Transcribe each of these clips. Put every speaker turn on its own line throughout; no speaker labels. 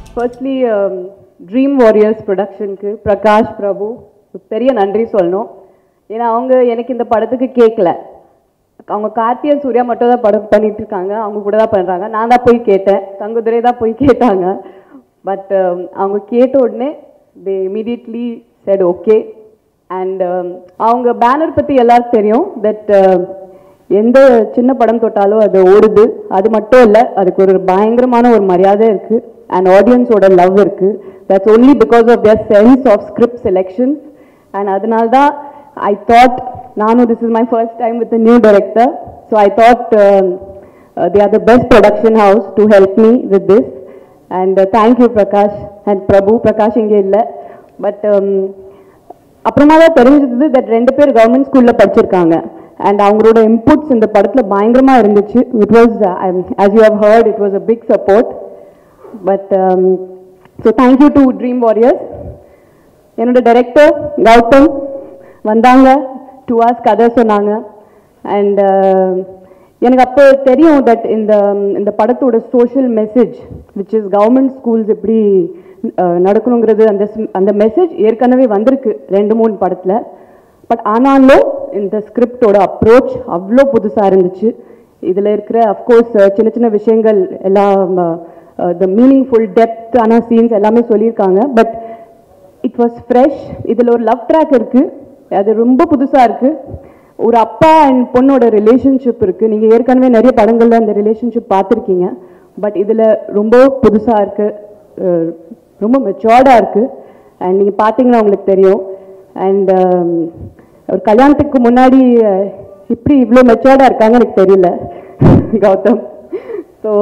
Firstly dream warriors ப்ரொடக்ஷனுக்கு பிரகாஷ் பிரபு ஒரு பெரிய நன்றி சொல்லணும் ஏன்னா அவங்க எனக்கு இந்த படத்துக்கு கேட்கல அவங்க கார்த்தியன் சூர்யா மட்டும் தான் படம் பண்ணிட்டு இருக்காங்க அவங்க கூட தான் பண்ணுறாங்க நான் தான் போய் கேட்டேன் தங்குதுரை தான் போய் கேட்டாங்க பட் அவங்க கேட்ட உடனே they immediately set okay and அவங்க பேனர் பற்றி எல்லாருக்கும் தெரியும் தட் எந்த சின்ன படம் தொட்டாலும் அது ஓடுது அது மட்டும் இல்லை அதுக்கு ஒரு பயங்கரமான ஒரு மரியாதை இருக்கு அண்ட் ஆடியன்ஸோட லவ் இருக்கு that's only because of their sense of script selection and அதனால தான் ஐ தாட் நானும் this is my first time with new director so I thought they are the best production house to help me with this and thank you Prakash and Prabhu Prakash இங்கே இல்லை but அப்புறமா தான் தெரிஞ்சது that ரெண்டு பேர் கவர்மெண்ட் ஸ்கூல்ல படிச்சிருக்காங்க அண்ட் அவங்களோட இன்புட்ஸ் இந்த படத்துல பயங்கரமா இருந்துச்சு it was as you have heard it was a big support but so thank you to dream warriors என்னோட டைரக்டர் கௌதம் வந்தாங்க டூ ஹவர்ஸ் கதை சொன்னாங்க அண்ட் எனக்கு அப்போ தெரியும் தட் இந்த இந்த படத்தோட social message which is government schools எப்படி அஹ், நடக்கணுங்கிறது அந்த ஸ்- அந்த மெசேஜ் ஏற்கனவே வந்திருக்கு ரெண்டு மூணு படத்தில் பட் ஆனாலும் இந்த ஸ்கிரிப்டோட அப்ரோச் அவ்வளோ புதுசாக இருந்துச்சு இதில் இருக்கிற அஃப்கோர்ஸ் சின்ன சின்ன விஷயங்கள் எல்லாம் த மீனிங்ஃபுல் டெப்த்தான சீன்ஸ் எல்லாமே சொல்லியிருக்காங்க பட் இட் வாஸ் ஃப்ரெஷ் இதில் ஒரு லவ் ட்ராக் இருக்கு அது ரொம்ப புதுசாக இருக்கு ஒரு அப்பா அண்ட் பொண்ணோட ரிலேஷன்ஷிப் இருக்கு நீங்க ஏற்கனவே நிறைய படங்கள்ல அந்த ரிலேஷன்ஷிப் பார்த்துருக்கீங்க பட் இதுல ரொம்ப புதுசா இருக்கு அஹ் ரொம்ப மெச்சோர்டா இருக்கு அண்ட் நீங்க பார்த்தீங்கன்னா உங்களுக்கு தெரியும் அண்ட் ஒரு கல்யாணத்துக்கு முன்னாடி அஹ், இப்படி இவ்வளோ மெச்சோர்டா இருக்காங்க எனக்கு தெரியல Gautham so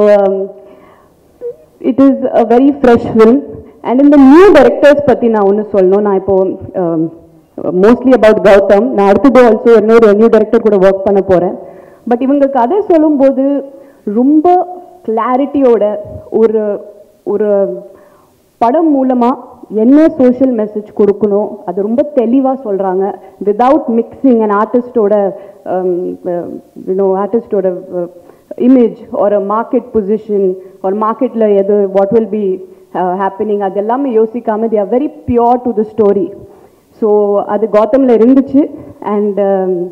it is a very fresh film and இந்த நியூ டைரக்டர்ஸ் பற்றி நான் ஒன்று சொல்லணும் நான் இப்போ மோஸ்ட்லி அபவுட் கௌதம் நான் அடுத்தது ஆல்சோ இன்னொரு நியூ டைரக்டர் கூட ஒர்க் பண்ண போகிறேன் பட் இவங்க கதை சொல்லும்போது ரொம்ப கிளாரிட்டியோட ஒரு ஒரு படம் மூலமாக என்ன சோஷியல் மெசேஜ் கொடுக்கணும் அது ரொம்ப தெளிவாக சொல்கிறாங்க விதவுட் மிக்சிங் அண்ட் ஆர்டிஸ்டோட யூனோ ஆர்டிஸ்டோட இமேஜ் ஒரு மார்க்கெட் பொசிஷன் ஒரு மார்க்கெட்டில் எது வாட் வில் பி ஹேப்பனிங் அது எல்லாமே யோசிக்காம they are very pure to the story so அது கௌதமில் இருந்துச்சு அண்ட்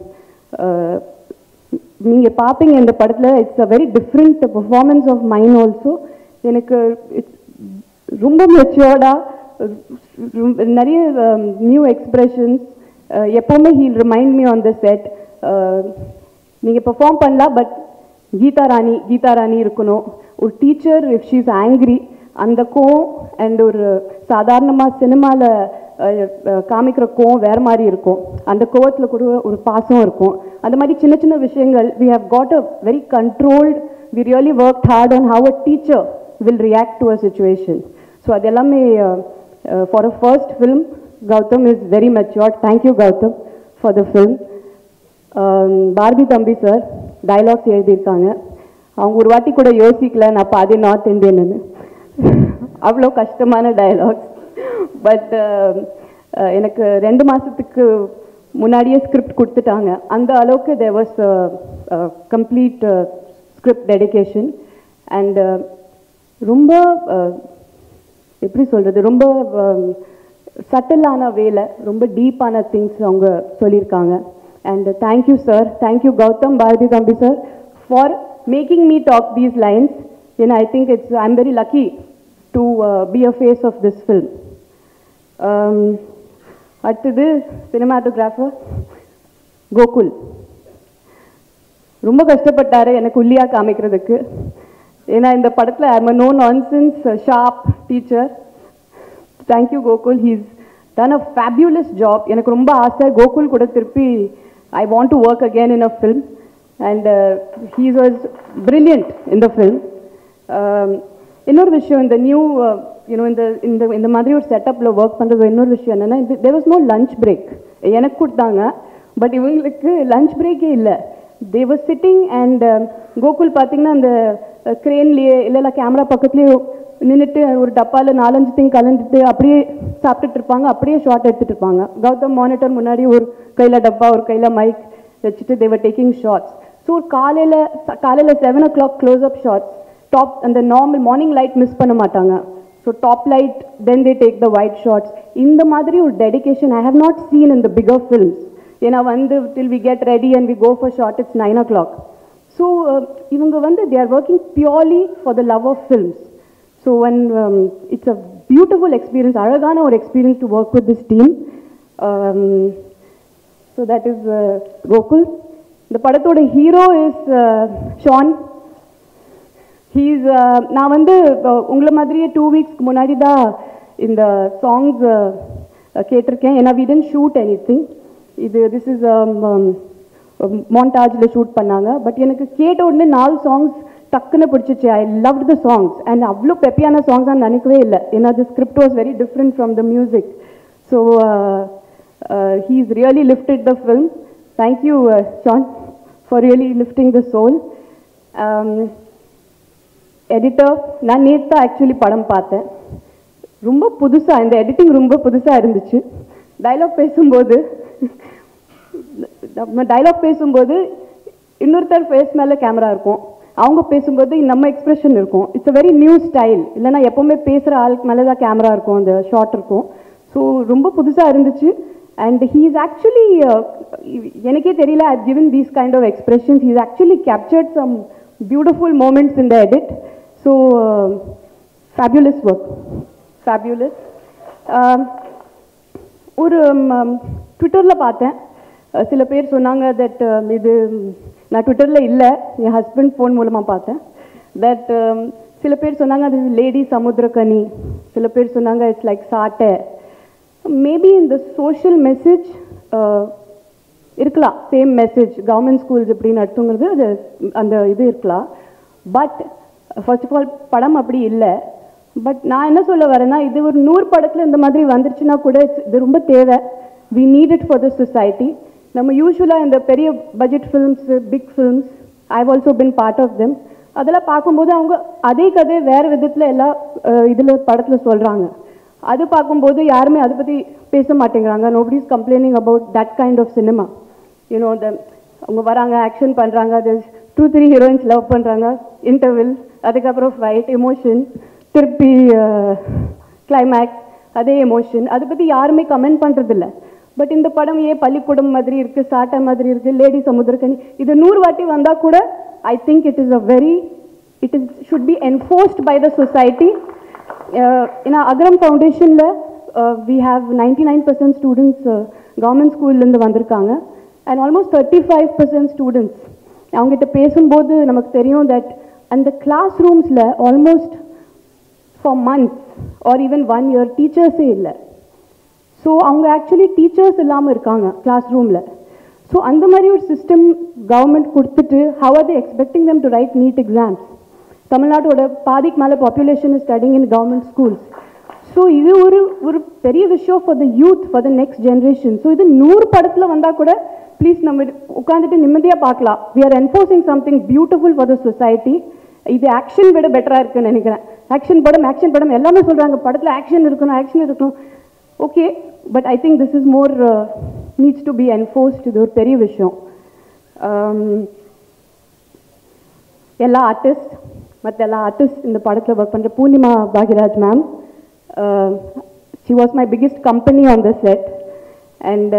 நீங்கள் பார்ப்பீங்க இந்த படத்தில் it's a very different performance of mind also எனக்கு இட்ஸ் ரொம்ப மெச்சுவர்டாக நிறைய நியூ எக்ஸ்பிரஷன்ஸ் எப்போவுமே he'll remind me on the set நீங்கள் பெர்ஃபார்ம் பண்ணலாம் பட் கீதா ராணி கீதா ராணி இருக்கணும் ஒரு teacher if she is angry அந்த கோவம் அண்ட் ஒரு சாதாரணமாக சினிமாவில் காமிக்கிற கோவம் வேற மாதிரி இருக்கும் அந்த கோவத்தில் கூட ஒரு பாசம் இருக்கும் அந்த மாதிரி சின்ன சின்ன விஷயங்கள் we have got a very controlled we really work hard on how a teacher will react to a situation so அது எல்லாமே for a first film Gautham is very matured thank you Gautham for the film Bharathi Thambi sir dialogues எழுதியிருக்காங்க அவங்க ஒரு வாட்டி கூட யோசிக்கல நான் பாதி நார்த் இந்தியன்னு அவ்வளோ கஷ்டமான டயலாக்ஸ் பட் எனக்கு ரெண்டு மாதத்துக்கு முன்னாடியே ஸ்கிரிப்ட் கொடுத்துட்டாங்க அந்த அளவுக்கு there was complete script dedication and ரொம்ப uh, எப்படி சொல்கிறது ரொம்ப சட்டிலான வேலை ரொம்ப டீப்பான திங்ஸ் அவங்க சொல்லியிருக்காங்க and thank you sir thank you Gautham Bharathi Thambi sir for making me talk these lines ஏன்னா I think it's I am very lucky to be a face of this film அடுத்தது சினிமாட்டோகிராஃபர் கோகுல் ரொம்ப கஷ்டப்பட்டாரு எனக்கு உள்ளியா காமிக்கிறதுக்கு ஏன்னா இந்த படத்தில் I'm no nonsense sharp teacher thank you Gokul he's done a fabulous job எனக்கு ரொம்ப ஆசை கோகுல் கூட திருப்பி I want to work again in a film and he's was brilliant இந்த ஃபில்ம் இன்னொரு விஷயம் இந்த நியூ யூனோ இந்த இந்த இந்த மாதிரி ஒரு செட்டப்பில் ஒர்க் பண்ணுறது இன்னொரு விஷயம் என்னென்னா இது there was no lunch break எனக்கு கொடுத்தாங்க பட் இவங்களுக்கு லஞ்ச் பிரேக்கே இல்லை தேவர் சிட்டிங் அண்ட் கோகுல் பார்த்தீங்கன்னா அந்த க்ரேன்லேயே இல்லை இல்லை கேமரா பக்கத்துலேயே நின்றுட்டு ஒரு டப்பாவில் நாலஞ்சு திங் கலந்துட்டு அப்படியே சாப்பிட்டுட்டு இருப்பாங்க அப்படியே ஷார்ட் எடுத்துட்டு இருப்பாங்க கௌதம் மானிட்டர் முன்னாடி ஒரு கையில் டப்பா ஒரு கையில் மைக் வச்சுட்டு தேவர் டேக்கிங் ஷார்ட்ஸ் ஸோ காலையில் காலையில் seven o'clock close up shots top அந்த நார்மல் மார்னிங் லைட் மிஸ் பண்ண மாட்டாங்க so so top light then they take the wide shots இந்த மாதிரி ஒரு dedication I have not seen in the bigger films ஏன்னா வந்து till we get ready and we go for shot it's nine o'clock so இவங்க வந்து they are working purely for the love of films so one it's a beautiful experience அழகான ஒரு experience to work with this team so that is Gokul இந்த படத்தோட hero is Shawn he's நான் வந்து uh, உங்களை மாதிரியே டூ வீக்ஸ்க்கு முன்னாடி தான் இந்த சாங்ஸ் கேட்டிருக்கேன் ஏன்னா we didn't shoot anything இது திஸ் இஸ் மாண்டாஜில் ஷூட் பண்ணாங்க பட் எனக்கு கேட்ட உடனே நாலு சாங்ஸ் டக்குன்னு பிடிச்சிச்சு I love the songs and அவ்வளோ பெப்பியான சாங்ஸ் நான் நினைக்கவே இல்லை ஏன்னா the script was very different from the music so he is really lifted the film thank you Shaan for really lifting the soul editor நான் நேற்று தான் ஆக்சுவலி படம் பார்த்தேன் ரொம்ப புதுசாக இந்த எடிட்டிங் ரொம்ப புதுசாக இருந்துச்சு டைலாக் பேசும்போது நம்ம டைலாக் பேசும்போது இன்னொருத்தர் ஃபேஸ் மேலே கேமரா இருக்கும் அவங்க பேசும்போது நம்ம எக்ஸ்பிரஷன் இருக்கும் it's a very new style இல்லைன்னா எப்போவுமே பேசுகிற ஆளுக்கு மேலே தான் கேமரா இருக்கும் அந்த ஷார்ட் இருக்கும் ஸோ ரொம்ப புதுசாக இருந்துச்சு அண்ட் ஹீ இஸ் ஆக்சுவலி எனக்கே தெரியல ஐ given these kind of expressions he's actually captured some beautiful moments in the edit so uh, fabulous work fabulous um, ஒரு ட்விட்டரில் பார்த்தேன் அஹ் சில பேர் சொன்னாங்க தட் இது நான் ட்விட்டரில் இல்லை என் ஹஸ்பண்ட் ஃபோன் மூலமாக பார்த்தேன் தட் சில பேர் சொன்னாங்க அது லேடி சமுத்திரக்கனி சில பேர் சொன்னாங்க இட்ஸ் லைக் சாட்டை மேபி இந்த சோஷியல் மெசேஜ் இருக்கலாம் சேம் மெசேஜ் கவர்மெண்ட் ஸ்கூல்ஸ் எப்படி நடத்துங்கிறது அது அந்த இது இருக்கலாம் பட் ஃபர்ஸ்ட் ஆஃப் ஆல் படம் அப்படி இல்லை பட் நான் என்ன சொல்ல வரேன்னா இது ஒரு நூறு படத்தில் இந்த மாதிரி வந்துருச்சுன்னா கூட it's- இது ரொம்ப தேவை we need it for the society நம்ம யூஸ்வலாக இந்த பெரிய budget films big films I've also been part of them அதெல்லாம் பார்க்கும்போது அவங்க அதே கதை வேறு விதத்தில் எல்லா இதில் படத்தில் சொல்கிறாங்க அது பார்க்கும்போது யாருமே அதை பற்றி பேச மாட்டேங்கிறாங்க nobody is complaining about that kind of cinema you know the அவங்க வராங்க ஆக்ஷன் பண்ணுறாங்க அது டூ த்ரீ ஹீரோயின்ஸ் லவ் பண்ணுறாங்க இன்டர்வல் அதுக்கப்புறம் ஃபைட் எமோஷன் திருப்பி கிளைமேக்ஸ் அதே எமோஷன் அதை பற்றி யாருமே கமெண்ட் பண்ணுறதில்ல பட் இந்த படம் ஏன் பள்ளிக்கூடம் மாதிரி இருக்குது சாட்டை மாதிரி இருக்குது லேடி சமுத்திரக்கனி இது நூறு வாட்டி வந்தால் கூட I think it is a very it is should be enforced by the society ஏன்னா அக்ரம் ஃபவுண்டேஷனில் we have ninety nine percent students government ஸ்கூல்லேருந்து வந்திருக்காங்க and almost thirty five percent students அவங்ககிட்ட பேசும்போது நமக்கு தெரியும் தட் அந்த கிளாஸ் ரூம்ஸில் almost four months or even one year டீச்சர்ஸே இல்லை ஸோ அவங்க ஆக்சுவலி டீச்சர்ஸ் இல்லாமல் இருக்காங்க கிளாஸ் ரூமில் ஸோ அந்த மாதிரி ஒரு சிஸ்டம் கவர்மெண்ட் கொடுத்துட்டு how are they expecting them to write NEET exams தமிழ்நாட்டோட பாதிக்கு மேலே population is studying in government schools so இது ஒரு ஒரு பெரிய விஷயம் for the youth for the next generation so இது நூறு படத்தில் வந்தால் கூட ப்ளீஸ் நம்ம உட்காந்துட்டு நிம்மதியாக பார்க்கலாம் we are enforcing something beautiful for the society இது ஆக்ஷன் விட பெட்டராக இருக்குன்னு நினைக்கிறேன் ஆக்ஷன் படம் ஆக்ஷன் படம் எல்லாமே சொல்கிறாங்க படத்தில் ஆக்ஷன் இருக்கணும் ஆக்ஷன் இருக்கணும் okay but I think this is more needs to be enforced இது ஒரு பெரிய விஷயம் Um, எல்லா ஆர்டிஸ்ட் மற்ற எல்லா ஆர்டிஸ்ட் இந்த படத்தில் ஒர்க் பண்ணுற Poornima Bhagyaraj ma'am she was my biggest company on the set and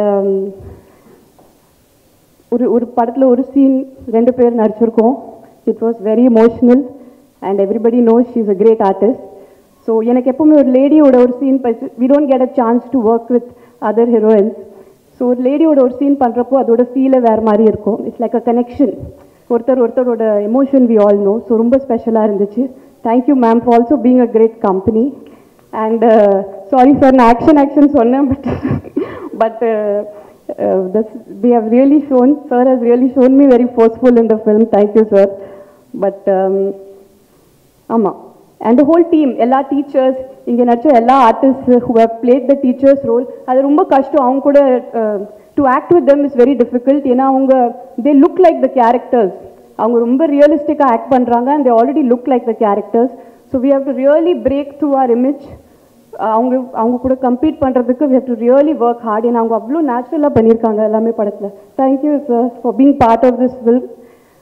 ஒரு ஒரு படத்தில் ஒரு சீன் ரெண்டு பேர் நடிச்சிருக்கோம் it was very emotional and everybody knows she is a great artist so எனக்கு எப்பவுமே ஒரு லேடியோட ஒரு scene we don't get a chance to work with other heroines so ஒரு லேடியோட ஒரு சீன் பண்ணுறப்போ அதோட ஃபீலே வேறு மாதிரி இருக்கும் இட்ஸ் லைக் அ கனெக்ஷன் ஒருத்தர் ஒருத்தரோட emotion we all know so ரொம்ப ஸ்பெஷலாக இருந்துச்சு thank you ma'am for also being a great company and sorry sir நான் ஆக்ஷன் ஆக்ஷன் சொன்னேன் but but this they have really shown sir has really shown me very forceful in the film thank you sir but um, ஆமாம் and whole team எல்லா teachers இங்கே நடிச்ச எல்லா artist who have played the teachers role அது ரொம்ப கஷ்டம் அவங்க கூட to act with them is very difficult ஏன்னா அவங்க they look like the characters அவங்க ரொம்ப ரியலிஸ்டிக்காக ஆக்ட் பண்ணுறாங்க and they already look like the characters so we have to really break through our image அவங்க அவங்க கூட கம்பீட் பண்ணுறதுக்கு we have to really work heart ஏன்னா அவங்க அவ்வளோ நேச்சுரலாக பண்ணியிருக்காங்க எல்லாமே படத்தில் thank you sir for being part of this film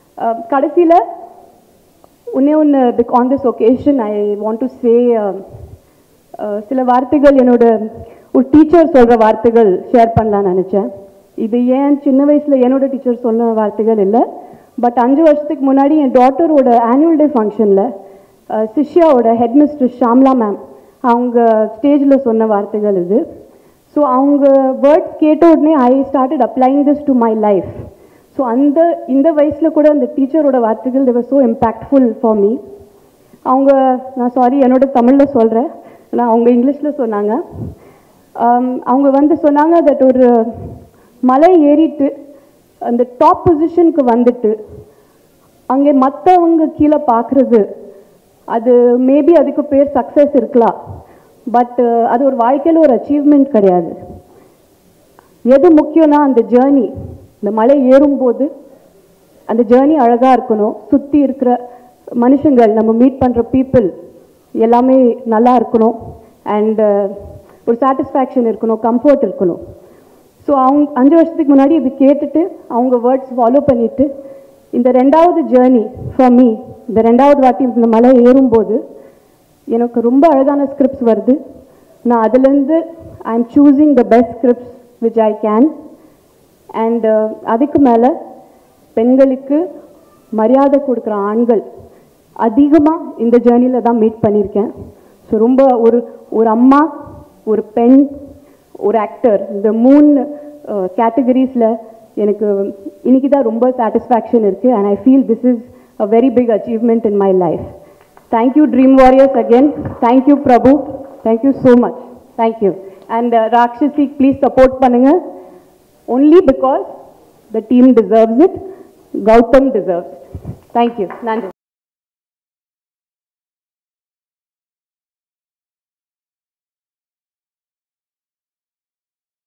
கடைசியில் ஒன்னே ஒன்று on this occasion I want to say ah, சில வார்த்தைகள் என்னோட ஒரு டீச்சர் சொல்கிற வார்த்தைகள் ஷேர் பண்ணலாம்னு நினச்சேன் இது ஏன் சின்ன வயசில் என்னோட டீச்சர் சொன்ன வார்த்தைகள் இல்லை பட் அஞ்சு வருஷத்துக்கு முன்னாடி என் டாட்டரோட ஆனுவல் டே ஃபங்க்ஷனில் சிஷ்யாவோட ஹெட் மிஸ்டர் ஷாம்லா மேம் அவங்க ஸ்டேஜில் சொன்ன வார்த்தைகள் இது ஸோ அவங்க வேர்ட்ஸ் கேட்ட உடனே I started applying this to my life so அந்த இந்த வயசில் கூட அந்த டீச்சரோட வார்த்தைகள் they were so impactful for me அவங்க நான் சாரி என்னோட தமிழில் சொல்கிறேன் நான் அவங்க இங்கிலீஷில் சொன்னாங்க ஆம், அவங்க வந்து சொன்னாங்க தட் ஒரு மலை ஏறிட்டு அந்த டாப் பொசிஷனுக்கு வந்துட்டு அங்கே மற்றவங்க கீழே பார்க்குறது அது மேபி அதுக்கு பேர் சக்ஸஸ் இருக்கலாம் பட் அது ஒரு வாழ்க்கையில் ஒரு அச்சீவ்மெண்ட் கிடையாது எது முக்கியம்னா அந்த ஜேர்னி இந்த மலை ஏறும்போது அந்த ஜேர்னி அழகாக இருக்கணும் சுற்றி இருக்கிற மனுஷங்கள் நம்ம மீட் பண்ணுற பீப்புள் எல்லாமே நல்லா இருக்கணும் அண்ட் ஒரு சாட்டிஸ்ஃபேக்ஷன் இருக்கணும் கம்ஃபர்ட் இருக்கணும் ஸோ அவங்க அஞ்சு வருஷத்துக்கு முன்னாடி இது கேட்டுட்டு அவங்க வேர்ட்ஸ் ஃபாலோ பண்ணிட்டு இந்த ரெண்டாவது ஜேர்னி ஃபார் மீ இந்த ரெண்டாவது வாட்டி இந்த மலை ஏறும்போது எனக்கு ரொம்ப அழகான ஸ்கிரிப்ட்ஸ் வருது நான் அதுலேருந்து I am choosing the best scripts which I can and அதுக்கு மேலே பெண்களுக்கு மரியாதை கொடுக்குற ஆண்கள் அதிகமாக இந்த ஜேர்னியில் தான் மீட் பண்ணியிருக்கேன் ஸோ ரொம்ப ஒரு ஒரு அம்மா ஒரு பெண் ஒரு ஆக்டர் இந்த மூணு கேட்டகரிஸில் எனக்கு இன்னைக்கு தான் ரொம்ப சாட்டிஸ்ஃபேக்ஷன் இருக்குது and I feel this is a very big achievement in my life thank you Dream Warriors again thank you Prabhu thank you so much thank you and Ratchasi please support பண்ணுங்கள் only because the team deserves it. Gautam deserves it. Thank you. Nandri.